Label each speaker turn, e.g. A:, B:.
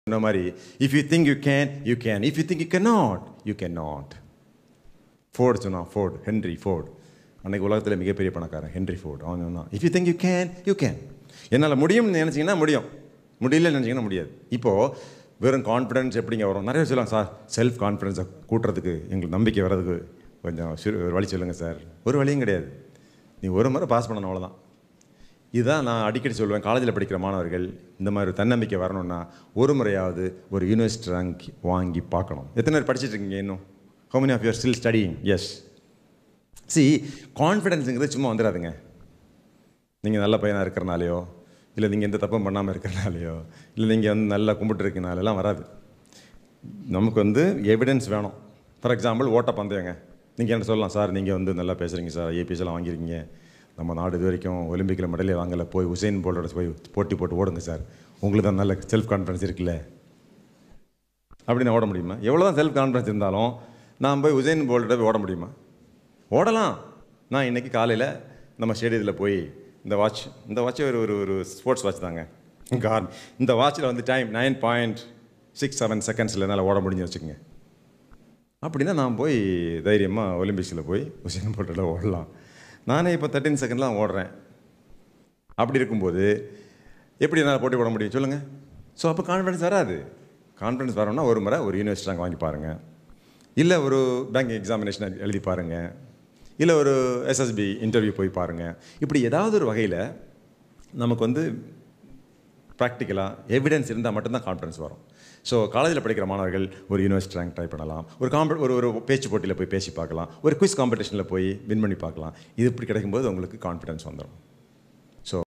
A: சொன்ன மாதிரி if you think you can you can if you think you can not you can not Ford சொன்னான் Ford Henry Ford அன்னைக்கு உலகத்தில் மிகப்பெரிய பணக்காரன் ஹென்ரி ஃபோர்டு அவன் சொன்னான் if you think you can you can என்னால் முடியும்னு நினச்சிங்கன்னா முடியும் முடியலன்னு நினச்சிங்கன்னா முடியாது இப்போது வெறும் கான்ஃபிடன்ஸ் எப்படிங்க வரும் நிறைய சொல்லுவாங்க சார் செல்ஃப் கான்ஃபிடன்ஸை கூட்டுறதுக்கு எங்களுக்கு நம்பிக்கை வர்றதுக்கு கொஞ்சம் சிறு ஒரு வழி சொல்லுங்கள் சார் ஒரு வழியும் கிடையாது நீ ஒரு முறை பாஸ் பண்ணணும் அவ்வளோதான் இதுதான் நான் அடிக்கடி சொல்லுவேன் காலேஜில் படிக்கிற மாணவர்கள் இந்த மாதிரி தன்னம்பிக்கை வரணும்னா ஒரு முறையாவது ஒரு யூனிவர்சிட்டி ரேங்க் வாங்கி பார்க்கணும் எத்தனை பேர் படிச்சிட்டு இருக்கீங்க இன்னும் how many of you're still studying S C கான்ஃபிடென்ஸுங்கிறது சும்மா வந்துடாதுங்க நீங்கள் நல்ல பையனாக இருக்கிறனாலையோ இல்லை நீங்கள் எந்த தப்பும் பண்ணாமல் இருக்கிறனாலையோ இல்லை நீங்கள் வந்து நல்லா கும்பிட்டு இருக்கனாலெல்லாம் வராது நமக்கு வந்து எவிடன்ஸ் வேணும் ஃபார் எக்ஸாம்பிள் ஓட்ட பந்தயங்க நீங்கள் என்ன சொல்லலாம் சார் நீங்கள் வந்து நல்லா பேசுகிறீங்க சார் ஏபிஎஸ் எல்லாம் வாங்கியிருக்கீங்க நம்ம நாடு இது வரைக்கும் ஒலிம்பிக்கில் மெடலே வாங்கலை போய் உசைன் போல்டோட போய் போட்டி போட்டு ஓடுங்க சார் உங்களுக்கு தான் நல்ல செல்ஃப் கான்ஃபிடன்ஸ் இருக்குல்ல அப்படி நான் ஓட முடியுமா எவ்வளோ தான் செல்ஃப் கான்ஃபிடன்ஸ் இருந்தாலும் நான் போய் உசைன் போல்ட்டை போய் ஓட முடியுமா ஓடலாம் நான் இன்றைக்கி காலையில் நம்ம ஸ்டேடியத்தில் போய் இந்த வாட்ச் இந்த வாட்ச் ஒரு ஒரு ஒரு ஸ்போர்ட்ஸ் வாட்ச் தாங்க கார் இந்த வாட்சில் வந்து time nine point six seven செகண்ட்ஸில் என்னால் ஓட முடிஞ்சு வச்சுக்கோங்க அப்படின்னா நான் போய் தைரியமாக ஒலிம்பிக்ஸில் போய் உசைன் போல்ட்டில் ஓடலாம் நானே இப்போ தேர்ட்டின் செகண்ட்லாம் ஓடுறேன் அப்படி இருக்கும்போது எப்படி என்னால் போட்டி போட முடியும் சொல்லுங்கள் ஸோ அப்போ கான்ஃபிடன்ஸ் வராது கான்ஃபிடன்ஸ் வரணும்னா ஒரு முறை ஒரு யூனிவர்சிட்டி ரேங்க் வாங்கி பாருங்கள் இல்லை ஒரு பேங்க் எக்ஸாமினேஷன் எழுதி பாருங்கள் இல்லை ஒரு எஸ்எஸ்பி இன்டர்வியூ போய் பாருங்கள் இப்படி ஏதாவது ஒரு வகையில் நமக்கு வந்து ப்ராக்டிக்கலாக எவிடன்ஸ் இருந்தால் மட்டும்தான் கான்ஃபிடன்ஸ் வரும் ஸோ காலேஜில் படிக்கிற மாணவர்கள் ஒரு யூனிவர்சிட்டி ரேங்க் ட்ரை பண்ணலாம் ஒரு காம்ப ஒரு ஒரு பேச்சு போட்டியில் போய் பேசி பார்க்கலாம் ஒரு குவிஸ் காம்படிஷனில் போய் வின் பண்ணி பார்க்கலாம் இது இப்படி கிடைக்கும்போது உங்களுக்கு கான்ஃபிடன்ஸ் வந்துடும்